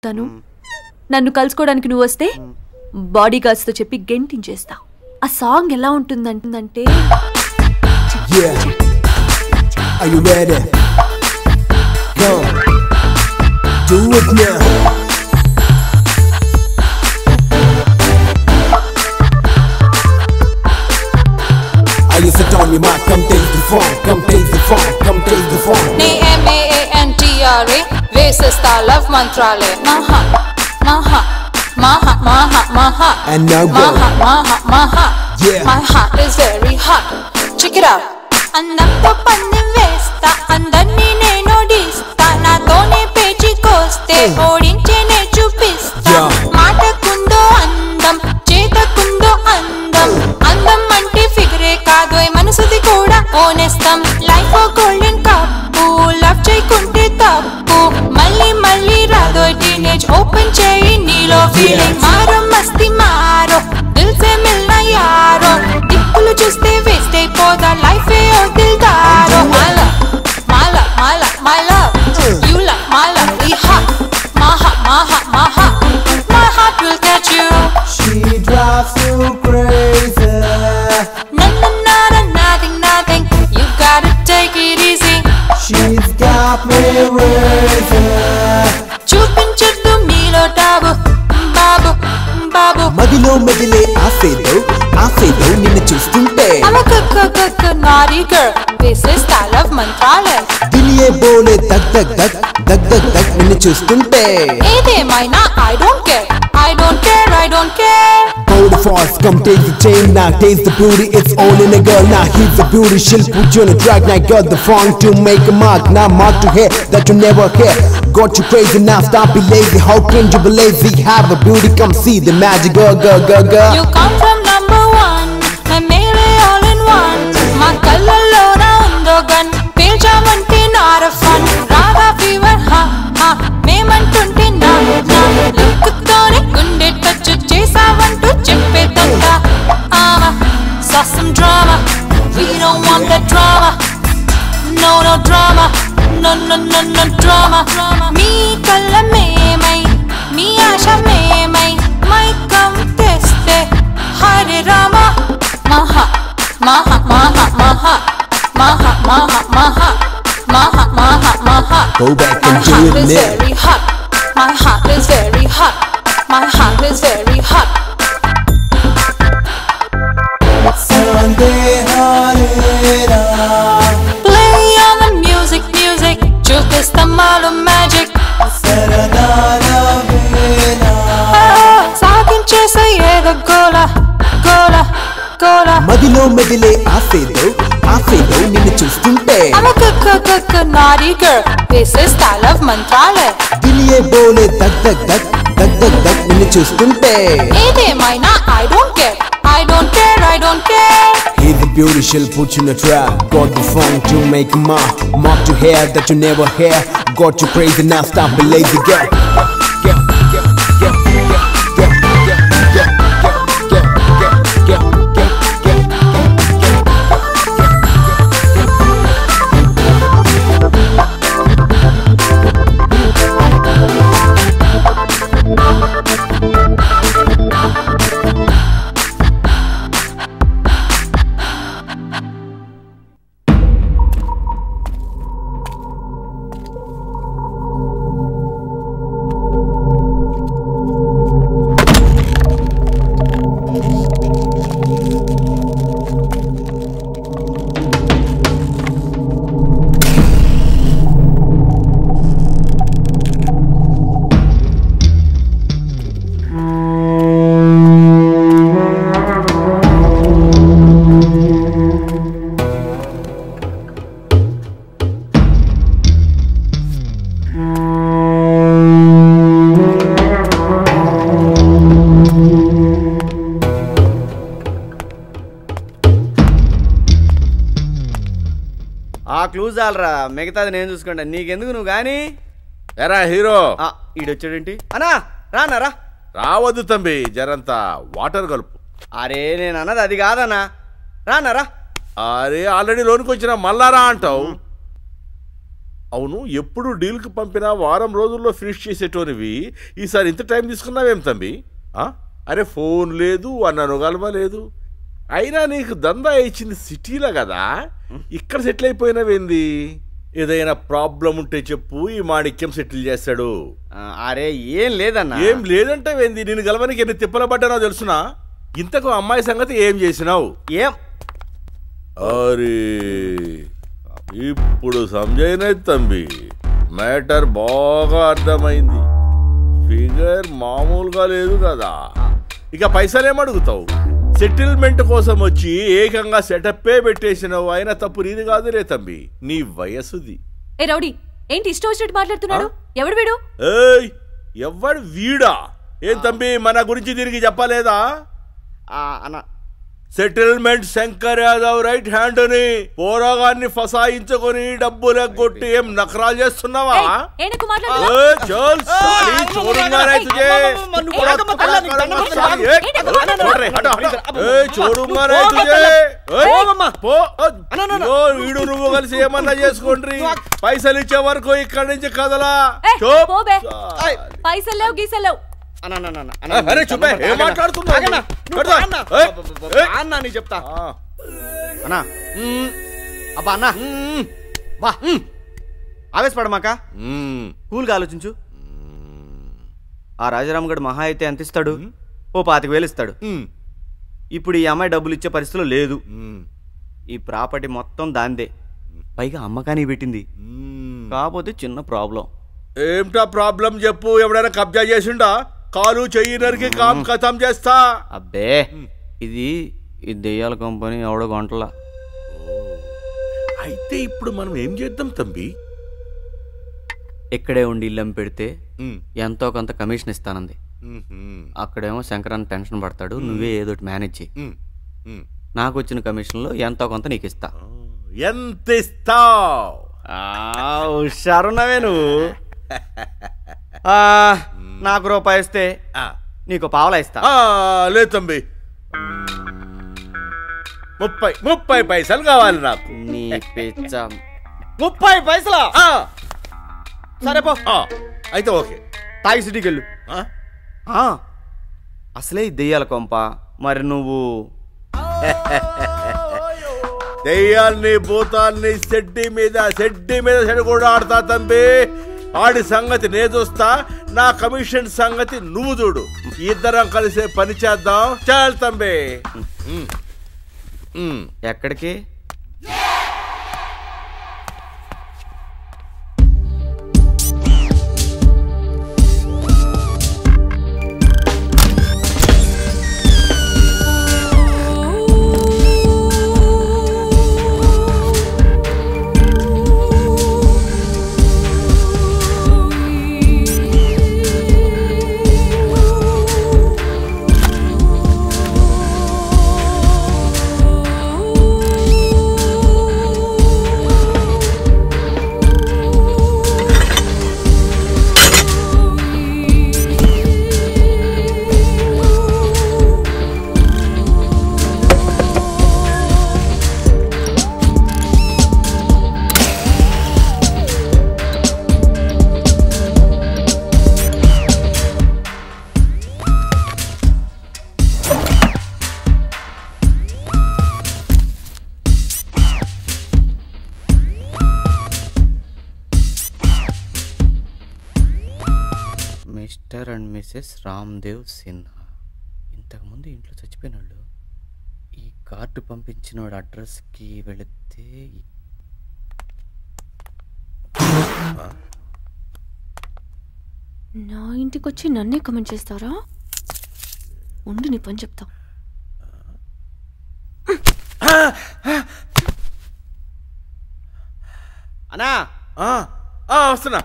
చెప్తాను నన్ను కలుసుకోవడానికి నువ్వు వస్తే బాడీ గార్డ్స్తో చెప్పి గెంటించేస్తా ఆ సాంగ్ ఎలా ఉంటుందంటే Yeah. Are you ready? Go. Do it now. I used to tell me, Mark, come take the phone, come take the phone, come take the phone. నీ M-A-A-N-T-R-A వేసేస్తా లవ్ మంత్రాలే మహా మహా మహా మహా మహా And now go. మహా మహా మహా Yeah. My heart is very hot Check it out అందంతో పందెం వేస్తా అందరినీ నేను ఓడిస్తా నాతోనే పేచికొస్తే ఓడించేనే చూపిస్తా Yeah. మాటకుందో అందం చేతకుందో అందం అందం అంటే ఫిగరే కాదు మనసుది కూడా ఓనేస్తాం life oh golden cup love చేయకుంటే తప్పు మళ్ళీ మళ్ళీ రాదో టీనేజ్ ఓపెన్ చేయి నీలో ఫీలింగ్ మారో మస్తి మారో దిల్ సే మిల్నా యారో దిక్కులు చూస్తే వేస్ట్ అయిపోదా లైఫ్ ఏ ఓ దిల్దారో మాల మాల మాల మాల యు లవ్ మాల వి హాట్ మాహా మాహా మాహా My heart will catch you She drives you crazy. Na na na na nothing nothing You gotta take it easy She's got me racing. చూపించొద్దు మీలో టాబు బాబు బాబు మదిలో మెదిలే ఆసేదో ఆసేదో నిన్ను చూస్తుంటే I'm a good good good good naughty girl This is style of Mantralayam దిలియే బోలే దగ్ దగ్ దగ్ దగ్ దగ్ దగ్ నిన్ను చూస్తుంటే ఏదేమైనా I don't care I don't care I don't care Body force, come take the chain now. Taste the beauty, it's all in a girl now. He's the beauty, she'll put you on a track. Now got the fun to make a mark. Now mark to hair that you never hear. Got you crazy now, stop be lazy. How can you be lazy? Have a beauty, come see the magic, girl, girl, girl, girl. You come from number one మేమే all in one మా కళ్ళల్లోన ఉందో gun పేల్చామంటే నార fun రాగా fever హా హా మేమంటుంటే నా నా లుక్తోనే గుండె టచ్ చేసావంటూ చెప్పేదంట ఆమా ససం drama We don't want that drama No no drama No no no no drama మీ కళ్ళ మేమై మీ ఆశ మేమై మైకం తెస్తే హరే రామ మహా మహా మహా మహా మహా మహా మహా మహా మహా మహా Go back My and do heart it is now. very hot My heart is very hot My heart is very hot Sunday, honey, Play on the music, music చూపిస్తాం మాలో magic సాగించేసే ఏదో గోల గోల గోల మదిలో మెదిలే ఆసేదో ఆసేదో నిన్ను చూస్తుంటే I'm a good, good, good, good naughty girl This is style of మంత్రాలే దిలియే బోలే దగ్ దగ్ దగ్ దగ్ దగ్ దగ్ నిన్ను చూస్తుంటే ఏదేమైనా I don't care I don't care, I don't care He's the beauty, she'll put you in a trap. Got the fun to make a mark. Mark to hair that you never hear. Got you crazy now, stop be lazy, girl. Girl, girl, girl, girl, girl, girl, girl, girl, girl, girl, girl, girl, girl. ఆ clue చాలరా మిగతాది నేను చూసుకుంటా నీకెందుకు నువ్వు కానీ ఎరా hero ఈడొచ్చాడేంటి అన్నా రానా రా రావద్దు తంబి జరంతా వాటర్ కలుపు అరే నేను అన్నది అది కాదన్నా రానా రా అరే ఆల్రెడీ లోనికి వచ్చిన మళ్ళారా అంటావు అవును ఎప్పుడు డీల్కి పంపినా వారం రోజుల్లో ఫినిష్ చేసేటోనివి ఈసారి ఇంత టైం తీసుకున్నావేం తంబి ఆ? అరే ఫోన్ లేదు అన్న నొగల్మ లేదు అయినా నీకు దందా ఇచ్చింది సిటీలో కదా ఇక్కడ సెటిల్ అయిపోయినవేంది ఏదైనా ప్రాబ్లం ఉంటే చెప్పు ఈ మాణిక్యం సెటిల్ చేస్తాడు ఆ, అరే ఏం లేదన్నా ఏం లేదంటే ఏంది నేను గెలవనికి ఎన్ని తిప్పల పడ్డానో తెలుసునా ఇంతకు అమ్మాయి సంగతి ఏం చేసినావు ఏం అరే ఇప్పుడు సంజయ్నది తంబి మ్యాటర్ బాగా అర్థమైంది ఫిగర్ మామూలుగా లేదు కదా ఇక పైసలేం అడుగుతావు సెటిల్మెంట్ కోసం వచ్చి ఏకంగా సెటప్పే పెట్టేసినావు అయినా తప్పు నీది కాదులే తంబి నీ వయసుది ఏ రౌడీ ఏంటి ఇష్టం వచ్చినట్టు మాట్లాడుతున్నాడు ఎవడు వీడు ఏయ్ ఎవ్వడు వీడా ఏం తంబి మన గురించి తిరిగి చెప్పలేదా ఆ, అన్న settlement Shankar Yadav right hand అని పోరాగాన్ని ఫసాయించుకొని డబ్బులు కొట్టి ఏం నకరాలు చేస్తున్నావా ఏయ్, ఏనకు ఏ, మాట్లాడుతున్నావు చల్, సాలి, చోరుంగా రే తుझे. నువ్వు పోరా, ఆగమ్మ, పోరా, తల్లని, పోరా, దండం సాలి, పెడతాను. ఏ, ఏంటి, ఏ, అన్న, చూడరే, హట, హట. ఏ, చోరుంగా రే పోమ్మా, తుझे. ఏ, పోమ్మా. పో, ఇదిగో, వీడు నువ్వు కలిసి ఏమన్నా చేసుకోండి పైసలు ఇచ్చే వరకు ఇక్కడి నుంచి కదలా ఏయ్, చూప్. పోబే. ఏయ్. పైసలు లేవు గీసలు లేవు అన్న, అన్న, అన్న, అన్న, అరే, అన్న, చూపే, అన్న, ఏం ఆగన్నా. మాట్లాడుతున్నావు? ఆగన్నా, నువ్వు పెడతా. అన్న. ఏయ్, అబ్బబ్బబ్బ, ఏయ్. అన్న నీ చెప్తా ఆ, అన్నా మ్, అబ్బా అన్న మ్, బా ఆవేశపడమాక మ్. కూల్గా ఆలోచించు ఆ రాజారాం గడు మహా అయితే ఎంత ఇస్తాడు ఓ పాతిక వేలు ఇస్తాడు మ్, ఇప్పుడు ఈ అమ్మాయి డబ్బులు ఇచ్చే పరిస్థితిలో లేదు మ్, ఈ ప్రాపర్టీ మొత్తం దాందే పైగా అమ్మకానికి పెట్టింది మ్. కాకపోతే చిన్న ప్రాబ్లం ఏమిటా ప్రాబ్లం చెప్పు ఎవడైనా కబ్జా చేసిండా కాలు చెయ్యి నరికి కామ్ కథం చేస్తా అబ్బే ఇది ఈ దెయ్యాల కంపెనీ ఎవడో గంటల అయితే ఇప్పుడు మనం ఏం చేద్దాం తంబి ఇక్కడే ఉండి ఇల్లం పెడితే మ్, ఎంతో కొంత కమిషన్ ఇస్తానంది మ్, మ్, అక్కడేమో శంకరాన్ని టెన్షన్ పడతాడు నువ్వే ఏదో ఒకటి మేనేజ్ చేయి మ్, మ్. నాకు వచ్చిన కమిషన్లో ఎంతో కొంత నీకు ఇస్తా ఎంత ఇస్తావ్ హుషారున్నావే నువ్వు ఆ, నాకు రూపాయి ఇస్తే ఆ, నీకు పావలా ఇస్తా ఆ, లేదు తంబి ముప్పై ముప్పై పైసలు కావాలి నాకు నీ పిచ్చ ముప్పై పైసలా ఆ, సరే పో ఆ, అయితే ఓకే తాగి సిటీకి వెళ్ళు ఆ? ఆ, అసలే ఈ దెయ్యాల కొంప మరి నువ్వు దెయ్యాల్ని భూతాల్ని సెడ్డి మీద సెడ్డి మీద సెడి కూడా ఆడతా తంబి ఆడి సంగతి నే చూస్తా నా కమిషన్ సంగతి నువ్వు చూడు ఇద్దరం కలిసే పని చేద్దాం చాలు తంబి ఉమ్. ఉమ్. ఎక్కడికి mister and missus Ramdev Sinha ఇంతకుముందు ఇంట్లో చచ్చిపోయిన వాళ్ళు ఈ కార్డు పంపించిన వాడు అడ్రస్కి వెళితే ఈ- నా ఇంటికి వచ్చి నన్నే కమెంట్ చేస్తారా ఉండు నీ పని చెప్తా అన్నా ఆ, ఆ, వస్తున్నా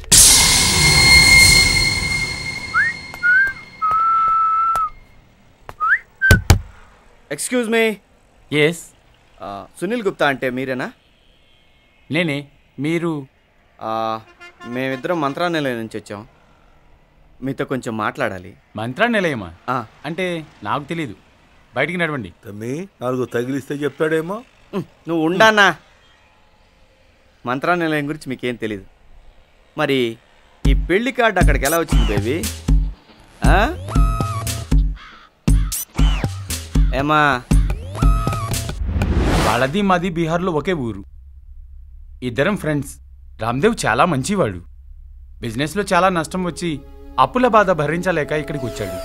excuse me yes Sunil Gupta అంటే మీరేనా నేనే మీరు ఆ, మేమిద్దరం మంత్రాలయం నుంచి వచ్చాం మీతో కొంచెం మాట్లాడాలి మంత్రా నిలయమా ఆ, అంటే నాకు తెలీదు బయటికి నడవండి తమ్మి నాలుగు తగిలిస్తే చెప్తాడేమో ఉమ్, నువ్వు ఉండన్నా మంత్రానిలయం గురించి మీకేం తెలీదు మరి ఈ పెళ్లి కార్డు అక్కడికి ఎలా వచ్చింది బేబీ ఆ? ఏమా వాళ్ళది మాది బీహార్లో ఒకే ఊరు ఇద్దరం ఫ్రెండ్స్ రామ్దేవ్ చాలా మంచివాడు బిజినెస్లో చాలా నష్టం వచ్చి అప్పుల బాధ భరించలేక ఇక్కడికి వచ్చాడు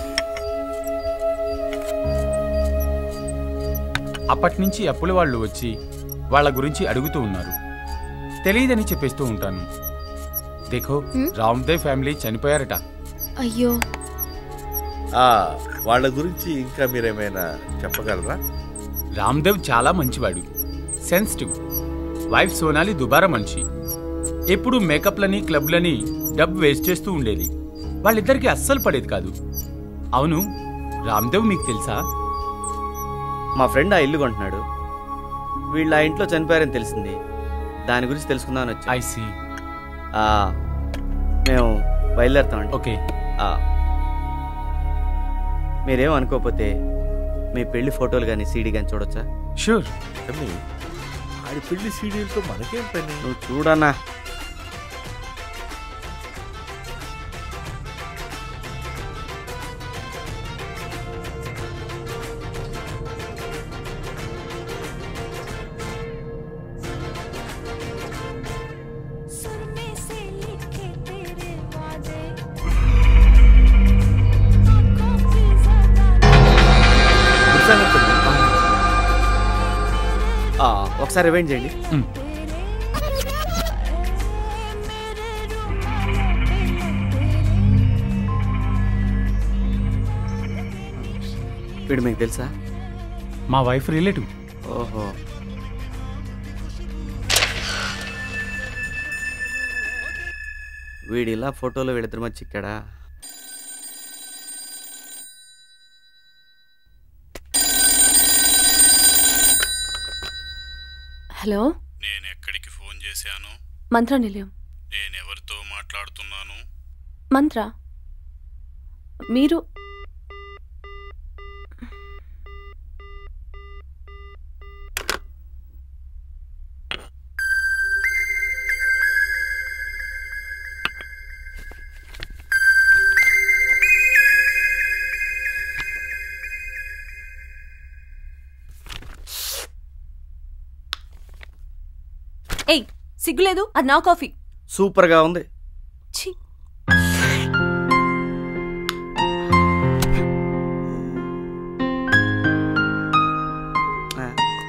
అప్పటి నుంచి అప్పుల వాళ్ళు వచ్చి వాళ్ళ గురించి అడుగుతూ ఉన్నారు తెలియదని చెప్పేస్తూ ఉంటాను దేఖో రామ్దేవ్ ఫ్యామిలీ చనిపోయారట అయ్యో ఆ, వాళ్ళ గురించి ఇంకా మీరేమైనా చెప్పగలరా రామ్దేవ్ చాలా మంచివాడు సెన్సిటివ్ వైఫ్ సోనాలి దుబారా మనిషి ఎప్పుడు మేకప్లని క్లబ్లని డబ్ వేస్ట్ చేస్తూ ఉండేది వాళ్ళిద్దరికి అస్సలు పడేది కాదు అవును రామ్దేవ్ మీకు తెలుసా మా ఫ్రెండ్ ఆ ఇల్లు కొంటున్నాడు వీళ్ళు ఆ ఇంట్లో చనిపోయారని తెలిసింది దాని గురించి తెలుసుకుందామని వచ్చా ఐ సీ మేము బయలుదేరుతామండి ఓకే ఆ. మీరేం అనుకోకపోతే మీ పెళ్లి ఫోటోలు కానీ సీడీ కానీ చూడొచ్చా షూర్ తమ్మి ఆడి పెళ్లి సీడీలతో మనకేం పని నువ్వు చూడన్నా గుర్తురానట్టుంది. ఆ, ఒకసారి రివైండ్ చేయండి మ్. వీడు మీకు తెలుసా మా వైఫ్ రిలేటివ్ ఓహో వీడు ఇలా ఫోటోలో వీళ్ళిద్దరి మధ్య చిక్కాడా హలో నేను ఎక్కడికి ఫోన్ చేశాను మంత్ర నిలయం నేను ఎవరితో మాట్లాడుతున్నాను మంత్ర మీరు ఏయ్ సిగ్గులేదు అది నా కాఫీ సూపర్గా ఉంది ఛీ ఆ.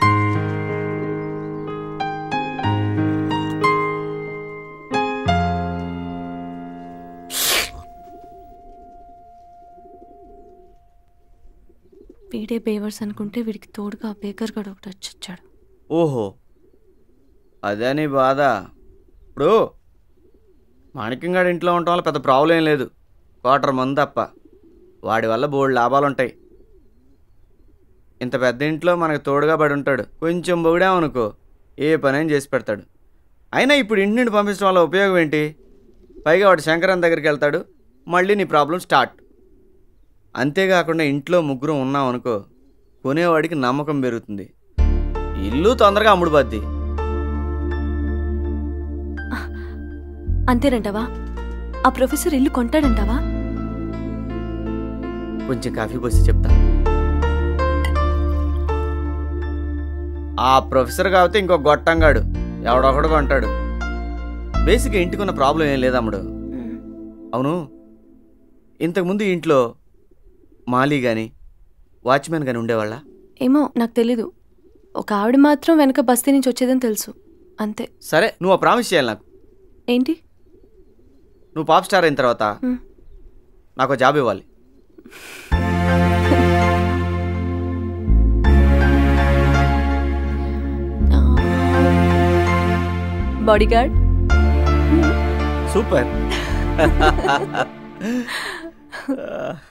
వీడే బేవర్స్ అనుకుంటే వీడికి తోడుగా ఆ బేకర్ గడు ఒకటి వచ్చి వచ్చాడు ఓహో అదే నీ బాధ ఇప్పుడు మాణిక్యంగాడి ఇంట్లో ఉండటం వల్ల పెద్ద ప్రాబ్లం ఏం లేదు క్వార్టర్ మంది తప్ప వాడి వల్ల బోల్డ్ లాభాలు ఉంటాయి ఇంత పెద్ద ఇంట్లో మనకు తోడుగా పడి ఉంటాడు కొంచెం పొగిడామనుకో ఏ పనైనా చేసి పెడతాడు అయినా ఇప్పుడు ఇంటి నుండి పంపించడం వల్ల ఉపయోగం ఏంటి పైగా వాడు శంకరన్ దగ్గరికి వెళ్తాడు మళ్ళీ నీ ప్రాబ్లం స్టార్ట్ అంతేకాకుండా ఇంట్లో ముగ్గురం ఉన్నాం అనుకో కొనేవాడికి నమ్మకం పెరుగుతుంది ఇల్లు తొందరగా అమ్ముడు బద్ది అంతేనంటావా ఆ ప్రొఫెసర్ ఇల్లు కొంటాడంటావా కొంచెం కాఫీ పోసి చెప్తా ఆ ప్రొఫెసర్ కాకపోతే ఇంకో గొట్టంగాడు ఎవడొకడు కొంటాడు బేసిక్గా ఇంటికి ఉన్న ప్రాబ్లం ఏం లేదమ్ముడు అవును ఇంతకుముందు ఈ ఇంట్లో మాలీ కానీ వాచ్మెన్ కానీ ఉండేవాళ్ళ ఏమో నాకు తెలీదు ఒక ఆవిడ మాత్రం వెనక బస్తీ నుంచి వచ్చేదని తెలుసు అంతే సరే నువ్వు ఆ ప్రామిస్ చేయాలి నాకు ఏంటి నువ్వు పాప్ స్టార్ అయిన తర్వాత హ్మ్. నాకు జాబ్ ఇవ్వాలి బాడీ గార్డ్ సూపర్